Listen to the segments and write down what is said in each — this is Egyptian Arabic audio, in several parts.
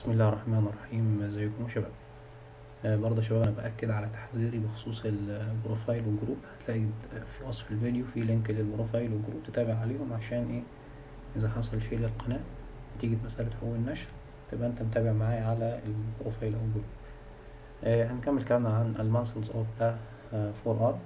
بسم الله الرحمن الرحيم ازيكم يا شباب آه برضه يا شباب انا باكد على تحذيري بخصوص البروفايل والجروب هتلاقي في وصف الفيديو في لينك للبروفايل والجروب تتابع عليهم عشان ايه اذا حصل شيء للقناه نتيجه مساله حقوق النشر تبقى انت متابع معايا على البروفايل او الجروب آه هنكمل كلامنا عن الماسلز اوف ذا فور ار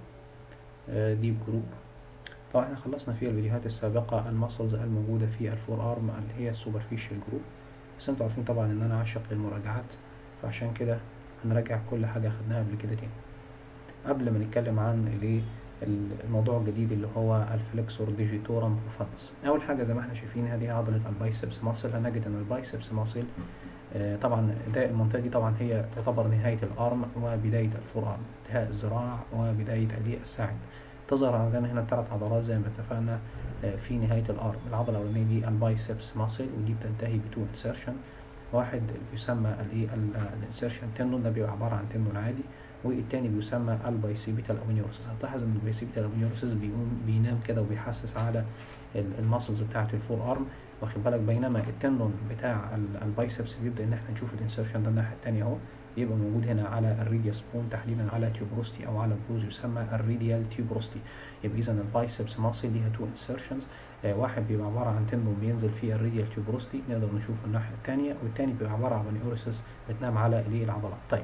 ديب جروب طبعا احنا خلصنا في الفيديوهات السابقة الماسلز الموجودة في الفور ارم اللي هي السوبرفيشال جروب بس انتوا عارفين طبعا ان انا عاشق للمراجعات فعشان كده هنراجع كل حاجة خدناها قبل كده تاني قبل ما نتكلم عن الايه الموضوع الجديد اللي هو الفلكسور ديجيتورم بروفاندس اول حاجة زي ما احنا شايفين هذه عضلة البايسبس ماسل هنجد ان البايسبس ماسل آه طبعا ده المنطقة دي طبعا هي تعتبر نهاية الارم وبداية الفور ارم انتهاء الذراع وبداية الساعد تظهر عندنا هنا ثلاث عضلات زي ما اتفقنا في نهاية الأرم العضلة الأولانية دي البايسبس ماسل ودي بتنتهي بتو انسيرشن واحد بيسمى الايه الانسيرشن تندون ده بيبقى عبارة عن تندون عادي والتاني بيسمى البايسيبيتال ابونيورسيس هتلاحظ ان البايسيبيتال ابونيورسيس بيقوم بينام كده وبيحسس على الماسلز بتاعة الفور ارم واخد بالك بينما التندون بتاع البايسبس بيبدا ان احنا نشوف الانسيرشن ده الناحية التانية اهو يبقى موجود هنا على الريديوس بون تحديدا على تيوبروستي او على بروز يسمى الريديال تيوبروستي يبقى اذا البايسبس ماسل ليها تو انسرشنز آه واحد بيبقى عباره عن تندون بينزل في الريديال تيوبروستي نقدر نشوفه الناحيه الثانيه والثاني بيبقى عباره عن اوريسس بتنام على الايه العضلات طيب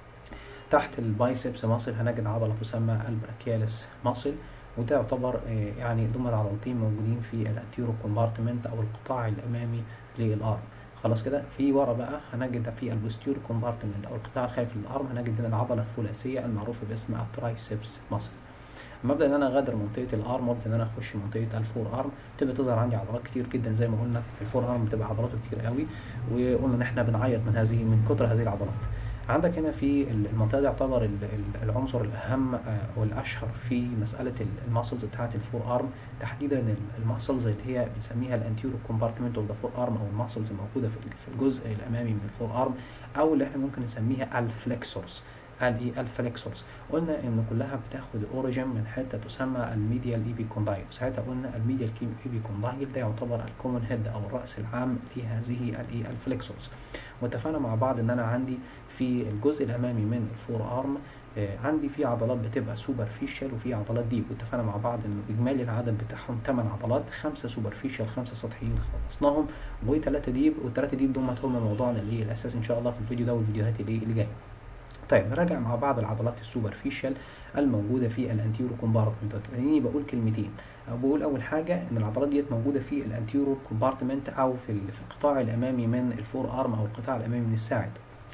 تحت البايسبس ماسل هنجد عضله تسمى البراكيالس ماسل وده يعتبر آه يعني ضمن العضلتين موجودين في الانتيرو كومبارتمنت او القطاع الامامي للارم خلاص كده في ورا بقى هنجد في البوستيور كومبارتمنت او القطاع الخلفي للارم هنجد هنا العضله الثلاثيه المعروفه باسم الترايسبس ماسل مبدا ان انا اغادر منطقه الارم وابدا ان انا اخش منطقه الفور ارم تبدا تظهر عندي عضلات كتير جدا زي ما قلنا الفور ارم بتبقى عضلاته كتير قوي وقلنا ان احنا بنعيط من هذه من كتر هذه العضلات عندك هنا في المنطقه دي يعتبر العنصر الاهم والاشهر في مساله الماسلز بتاعه الفور ارم تحديدا الماسلز اللي هي بنسميها الانتيرو كومبارتمنت اوف ذا فور ارم او الماسلز الموجوده في الجزء الامامي من الفور ارم او اللي احنا ممكن نسميها الفلكسورز الايه الفلكسورز قلنا ان كلها بتاخد اوريجين من حته تسمى الميديال ايبي كوندايل ساعتها قلنا الميديال ايبي كوندايل ده يعتبر الكومن هيد او الراس العام لهذه الايه الفلكسورز واتفقنا مع بعض ان انا عندي في الجزء الامامي من الفور ارم آه عندي في عضلات بتبقى سوبرفيشال وفي عضلات ديب واتفقنا مع بعض ان اجمالي العدد بتاعهم 8 عضلات خمسه سوبرفيشال خمسه سطحيين خلصناهم وثلاثه ديب والثلاثه ديب دول هم موضوعنا الايه الاساسي ان شاء الله في الفيديو ده والفيديوهات اللي اللي جايه طيب نراجع مع بعض العضلات السوبرفيشال الموجوده في الانتيرو كومبارتمنت تلاقيني بقول كلمتين او بقول اول حاجه ان العضلات ديت موجوده في الانتيرو كومبارتمنت او في في القطاع الامامي من الفور ارم او القطاع الامامي من الساعد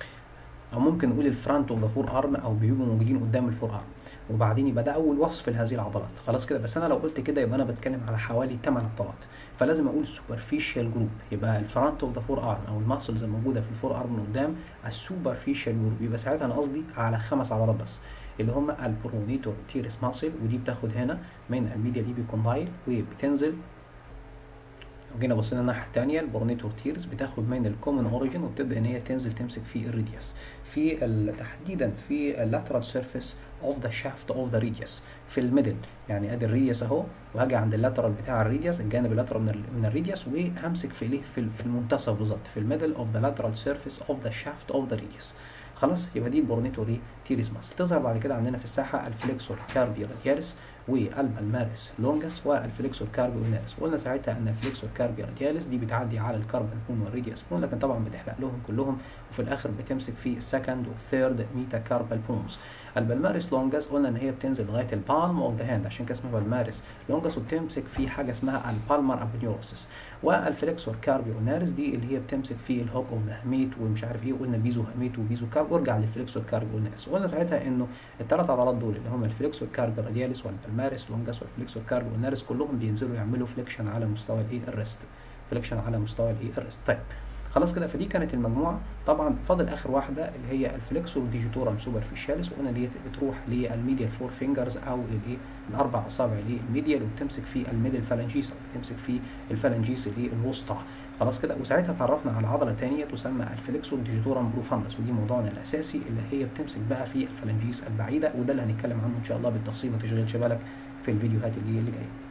او ممكن نقول الفرونت اوف ذا فور ارم او بيبقوا موجودين قدام الفور ارم وبعدين يبقى ده اول وصف لهذه العضلات خلاص كده بس انا لو قلت كده يبقى انا بتكلم على حوالي 8 عضلات فلازم اقول سوبرفيشال جروب يبقى الفرونت اوف ذا فور ارم او الماسلز الموجوده في الفور ارم من قدام السوبرفيشال جروب يبقى ساعتها انا قصدي على خمس عضلات بس اللي هم البرونيتور تيرس ماسل ودي بتاخد هنا من الميديال ايبي كوندايل وبتنزل لو جينا بصينا الناحيه الثانيه البرونيتور تيرز بتاخد من الكومن اوريجن وبتبدا ان هي تنزل تمسك في الريديوس في تحديدا في اللاترال سيرفيس اوف ذا شافت اوف ذا ريديوس في الميدل يعني ادي الريديوس اهو وهاجي عند اللاترال بتاع الريديوس الجانب اللاترال من, من الريديوس وهمسك في ليه في, في المنتصف بالظبط في الميدل اوف ذا لاترال سيرفيس اوف ذا شافت اوف ذا ريديوس خلاص يبقى دي البورنيتوري تيريس ماسل تظهر بعد كده عندنا في الساحه الفليكسور كاربي رادياليس والمالماريس لونجس والفليكسور كاربي اوناريس وقلنا ساعتها ان الفليكسور كاربي رادياليس دي بتعدي على الكاربال بون والريديوس بون لكن طبعا بتحلق لهم كلهم وفي الاخر بتمسك في السكند والثيرد ميتا كاربال بونز البلماريس لونجس قلنا ان هي بتنزل لغايه البالم اوف ذا هاند عشان كده اسمها بالماريس لونجس وبتمسك في حاجه اسمها البالمر ابنيورسس والفليكسور كاربي اوناريس دي اللي هي بتمسك في الهوك اوف ذا هاميت ومش عارف ايه قلنا بيزو هاميت وبيزو كارب وارجع للفليكسور كاربي اوناريس وقلنا ساعتها انه الثلاث عضلات دول اللي هم الفليكسور كاربي رادياليس والبلماريس لونجس والفليكسور كاربي اوناريس كلهم بينزلوا يعملوا فليكشن على مستوى الايه الريست فليكشن على مستوى الايه الريست طيب خلاص كده فدي كانت المجموعه طبعا فاضل اخر واحده اللي هي الفليكسور ديجيتورم سوبرفيشاليس وقلنا ديت بتروح للميديال فور فينجرز او للايه الاربع اصابع للميديال وبتمسك في الميدل فالانجيس او بتمسك في الفالانجيس اللي الوسطى خلاص كده وساعتها اتعرفنا على عضله ثانيه تسمى الفليكسور ديجيتورم بروفاندس ودي موضوعنا الاساسي اللي هي بتمسك بقى في الفالانجيس البعيده وده اللي هنتكلم عنه ان شاء الله بالتفصيل ما تشغلش بالك في الفيديوهات اللي اللي جايه